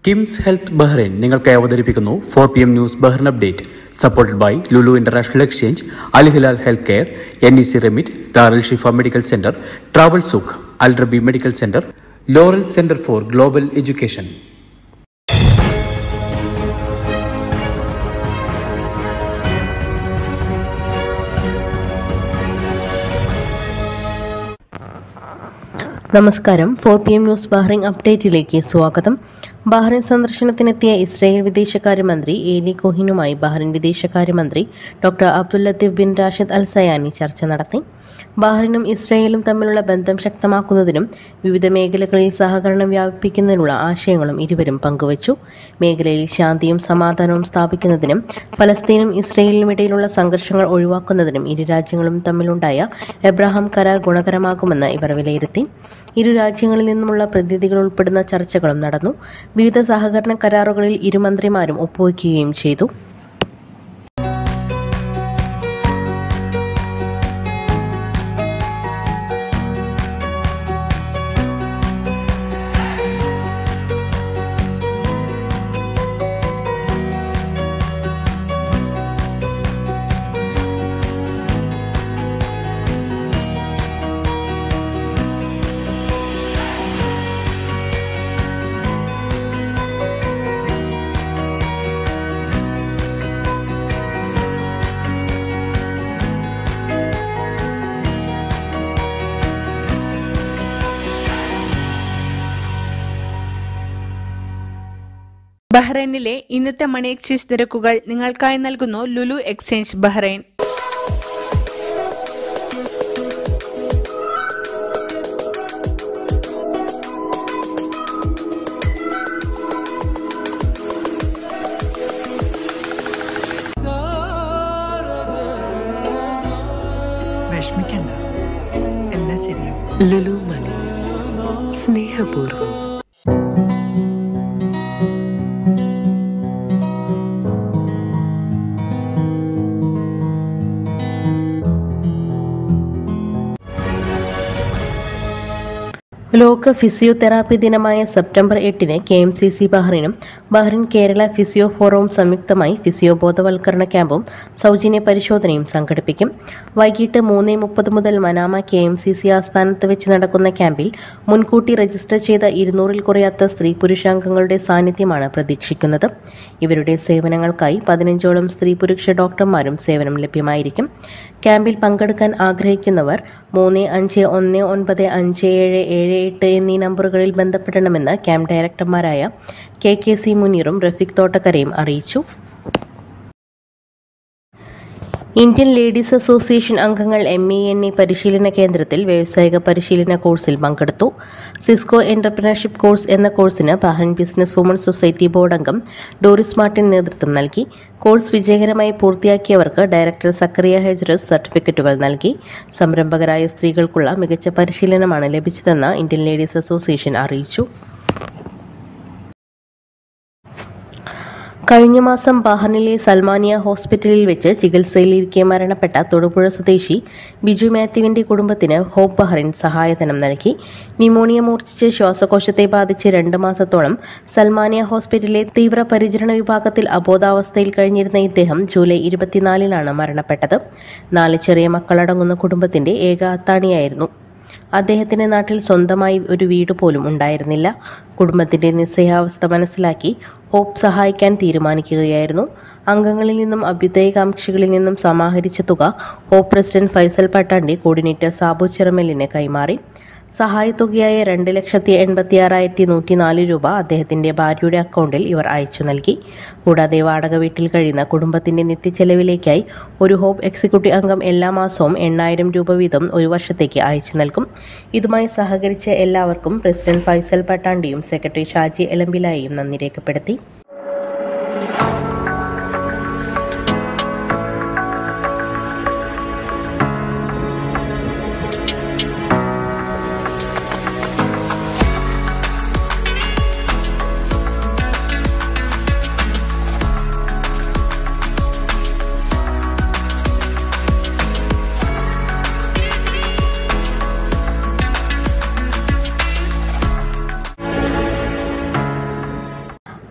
KIMS health Bahrain നിങ്ങൾക്കായി അവതരിപ്പിക്കുന്നു four P M news Bahrain update supported by Lulu International Exchange Al Hilal health care N E C Remit Darul Shifa medical centre travel Souq Al Rabi medical centre Laurel centre for global education നമസ്കാരം four P M news Bahrain അപ്ഡേറ്റിലേക്ക് സ്വാഗതം Bahrain സന്ദർശനത്തിനെത്തിയ Israel വിദേശകാര്യമന്ത്രി Eli കോഹിനുമായി Bahrain വിദേശകാര്യമന്ത്രി doctor Abdul Latif bin Rashid Al Zayani ചർച്ച നടത്തി ബഹ്റൈനും ഇസ്രായേലും തമ്മിലുള്ള ബന്ധം ശക്തമാക്കുന്നതിനും വിവിധ മേഖലകളിൽ സഹകരണം വ്യാപിപ്പിക്കുന്നതിനുള്ള ആശയങ്ങളും ഇരുവരും പങ്കുവച്ചു മേഖലയിൽ ശാന്തിയും സമാധാനവും സ്ഥാപിക്കുന്നതിനും ഫലസ്തീനും ഇസ്രയേലിനും ഇടയിലുള്ള സംഘർഷങ്ങൾ ഒഴിവാക്കുന്നതിനും ഇരു രാജ്യങ്ങളും തമ്മിലുണ്ടായ എബ്രഹാം കരാർ ഗുണകരമാകുമെന്ന് ഇവർ വിലയിരുത്തി ഇരു രാജ്യങ്ങളിൽ നിന്നുമുള്ള പ്രതിനിധികൾ ഉൾപ്പെടുന്ന ചർച്ചകളും നടന്നു വിവിധ സഹകരണ കരാറുകളിൽ ഇരു മന്ത്രിമാരും ഒപ്പുവയ്ക്കുകയും ചെയ്തു ബഹ്റൈനിലെ ഇന്നത്തെ മണി എക്സ്ചേഞ്ച് നിരക്കുകൾ നിങ്ങൾക്കായി നൽകുന്നു ലുലു എക്സ്ചേഞ്ച് ബഹ്റൈൻ വിഷമിക്കണ്ട എല്ലാം ശരിയാവും ലുലു മണി സ്നേഹപൂർവ്വം ലോക ഫിസിയോതെറാപ്പി ദിനമായ സെപ്റ്റംബർ എട്ടിന് കെ എം സി സി ബഹ്റിനും ബഹ്റിൻ കേരള ഫിസിയോ ഫോറവും സംയുക്തമായി ഫിസിയോ ബോധവൽക്കരണ ക്യാമ്പും സൗജന്യ പരിശോധനയും സംഘടിപ്പിക്കും വൈകിട്ട് മൂന്ന് മുപ്പത് മുതൽ Manama K M C C ആസ്ഥാനത്ത് വെച്ച് നടക്കുന്ന ക്യാമ്പിൽ മുൻകൂട്ടി രജിസ്റ്റർ ചെയ്ത ഇരുന്നൂറിൽ കുറയാത്ത സ്ത്രീ പുരുഷാംഗങ്ങളുടെ സാന്നിധ്യമാണ് പ്രതീക്ഷിക്കുന്നത് ഇവരുടെ സേവനങ്ങൾക്കായി പതിനഞ്ചോളം സ്ത്രീ പുരുഷ ഡോക്ടർമാരും സേവനം ലഭ്യമായിരിക്കും ക്യാമ്പിൽ പങ്കെടുക്കാൻ ആഗ്രഹിക്കുന്നവർ മൂന്ന് അഞ്ച് ഒന്ന് ഒൻപത് അഞ്ച് ഏഴ് ഏഴ് എട്ട് എന്നീ നമ്പറുകളിൽ ബന്ധപ്പെടണമെന്ന് ക്യാമ്പ് ഡയറക്ടർമാരായ കെ കെ സി മുനീറും റഫീഖ് തോട്ടക്കരയും അറിയിച്ചു ഇന്ത്യൻ ലേഡീസ് അസോസിയേഷൻ അംഗങ്ങൾ എം ഇ എൻ ഇ പരിശീലന കേന്ദ്രത്തിൽ വ്യാവസായിക പരിശീലന കോഴ്സിൽ പങ്കെടുത്തു സിസ്കോ എന്റർപ്രണർഷിപ്പ് കോഴ്സ് എന്ന കോഴ്സിന് Bahrain business woman society board അംഗം ഡോറിസ് മാർട്ടിൻ നേതൃത്വം നൽകി കോഴ്സ് വിജയകരമായി പൂർത്തിയാക്കിയവർക്ക് ഡയറക്ടർ സക്കറിയ ഹെജ്റസ് സർട്ടിഫിക്കറ്റുകൾ നൽകി സംരംഭകരായ സ്ത്രീകൾക്കുള്ള മികച്ച പരിശീലനമാണ് ലഭിച്ചതെന്ന് ഇന്ത്യൻ ലേഡീസ് അസോസിയേഷൻ അറിയിച്ചു കഴിഞ്ഞ മാസം ബഹ്റിനിലെ സൽമാനിയ ഹോസ്പിറ്റലിൽ വെച്ച് ചികിത്സയിലിരിക്കെ മരണപ്പെട്ട തൊടുപുഴ സ്വദേശി ബിജു മാത്യുവിന്റെ കുടുംബത്തിന് ഹോപ്പ് ബഹ്റിൻ സഹായധനം നൽകി ന്യൂമോണിയ മൂർച്ഛിച്ച് ശ്വാസകോശത്തെ ബാധിച്ച് രണ്ട് മാസത്തോളം സൽമാനിയ ഹോസ്പിറ്റലിലെ തീവ്രപരിചരണ വിഭാഗത്തിൽ അബോധാവസ്ഥയിൽ കഴിഞ്ഞിരുന്ന ഇദ്ദേഹം ജൂലൈ ഇരുപത്തിനാലിനാണ് മരണപ്പെട്ടത് നാല് ചെറിയ മക്കളടങ്ങുന്ന കുടുംബത്തിന്റെ ഏക അത്താണിയായിരുന്നു അദ്ദേഹത്തിന്റെ നാട്ടിൽ സ്വന്തമായി ഒരു വീട് പോലും ഉണ്ടായിരുന്നില്ല കുടുംബത്തിന്റെ നിസ്സഹാവസ്ഥ മനസ്സിലാക്കി ഹോപ്പ് സഹായിക്കാൻ തീരുമാനിക്കുകയായിരുന്നു അംഗങ്ങളിൽ നിന്നും അഭ്യുദയകാംക്ഷികളിൽ നിന്നും സമാഹരിച്ച തുക hope president Faisal Pattandi coordinator Sabu ചിറമലിന് കൈമാറി സഹായത്തുകയായ രണ്ട് ലക്ഷത്തി എൺപത്തി ആറായിരത്തി നൂറ്റി നാല് രൂപ അദ്ദേഹത്തിന്റെ ഭാര്യയുടെ അക്കൗണ്ടിൽ ഇവർ അയച്ചു നൽകി കൂടാതെ വാടക വീട്ടിൽ കഴിയുന്ന കുടുംബത്തിന്റെ നിത്യച്ചെലവിലേക്കായി ഒരു ഹോപ്പ് എക്സിക്യൂട്ടീവ് അംഗം എല്ലാ മാസവും എണ്ണായിരം രൂപ വീതം ഒരു വർഷത്തേക്ക് അയച്ചു നൽകും ഇതുമായി സഹകരിച്ച എല്ലാവർക്കും പ്രസിഡന്റ് ഫൈസൽ പട്ടാണ്ടിയും സെക്രട്ടറി ഷാജി എളമ്പിലായും നന്ദി രേഖപ്പെടുത്തി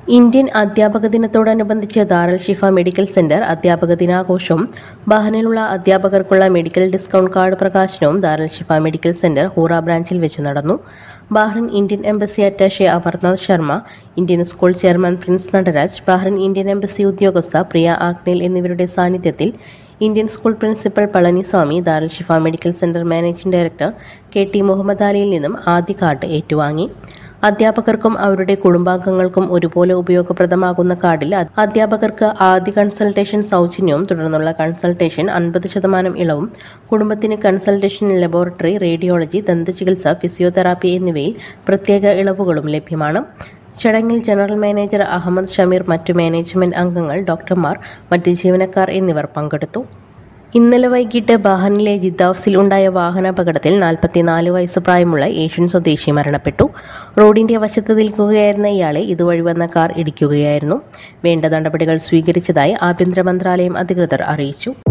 ഇന്ത്യൻ അധ്യാപക ദിനത്തോടനുബന്ധിച്ച് ദാറൽ ഷിഫ മെഡിക്കൽ സെന്റർ അധ്യാപക ദിനാഘോഷവും ബഹ്റിനിലുള്ള അധ്യാപകർക്കുള്ള മെഡിക്കൽ ഡിസ്കൗണ്ട് കാർഡ് പ്രകാശനവും Daral Shifa medical centre Hoora ബ്രാഞ്ചിൽ വെച്ച് നടന്നു Bahrain Indian embassy attaché Amarnath Sharma Indian school chairman Prince Nataraj Bahrain Indian embassy ഉദ്യോഗസ്ഥ പ്രിയ ആഗ്നേൽ എന്നിവരുടെ സാന്നിധ്യത്തിൽ Indian school principal Palaniswamy Darul Shifa medical centre managing director K T Muhammad അലിയിൽ നിന്നും ആദ്യ കാർഡ് ഏറ്റുവാങ്ങി അധ്യാപകർക്കും അവരുടെ കുടുംബാംഗങ്ങൾക്കും ഒരുപോലെ ഉപയോഗപ്രദമാകുന്ന കാർഡിൽ അ- അധ്യാപകർക്ക് ആദ്യ കൺസൾട്ടേഷൻ സൗജന്യവും തുടർന്നുള്ള കൺസൾട്ടേഷൻ അൻപത് ശതമാനം ഇളവും കുടുംബത്തിന് കൺസൾട്ടേഷൻ ലബോറട്ടറി റേഡിയോളജി ദന്തചികിത്സ ഫിസിയോതെറാപ്പി എന്നിവയിൽ പ്രത്യേക ഇളവുകളും ലഭ്യമാണ് ചടങ്ങിൽ ജനറൽ മാനേജർ അഹമ്മദ് ഷമീർ മറ്റു മാനേജ്മെന്റ് അംഗങ്ങൾ ഡോക്ടർമാർ മറ്റ് ജീവനക്കാർ എന്നിവർ പങ്കെടുത്തു ഇന്നലെ വൈകിട്ട് ബഹ്റിനിലെ ജിദ്ദാഫ്സിൽ ഉണ്ടായ വാഹനാപകടത്തിൽ നാൽപ്പത്തിനാല് വയസ്സ് പ്രായമുള്ള ഏഷ്യൻ സ്വദേശി മരണപ്പെട്ടു റോഡിന്റെ വശത്ത് നിൽക്കുകയായിരുന്ന ഇയാളെ ഇതുവഴി വന്ന കാർ ഇടിക്കുകയായിരുന്നു വേണ്ട നടപടികൾ സ്വീകരിച്ചതായി ആഭ്യന്തര മന്ത്രാലയം അധികൃതർ അറിയിച്ചു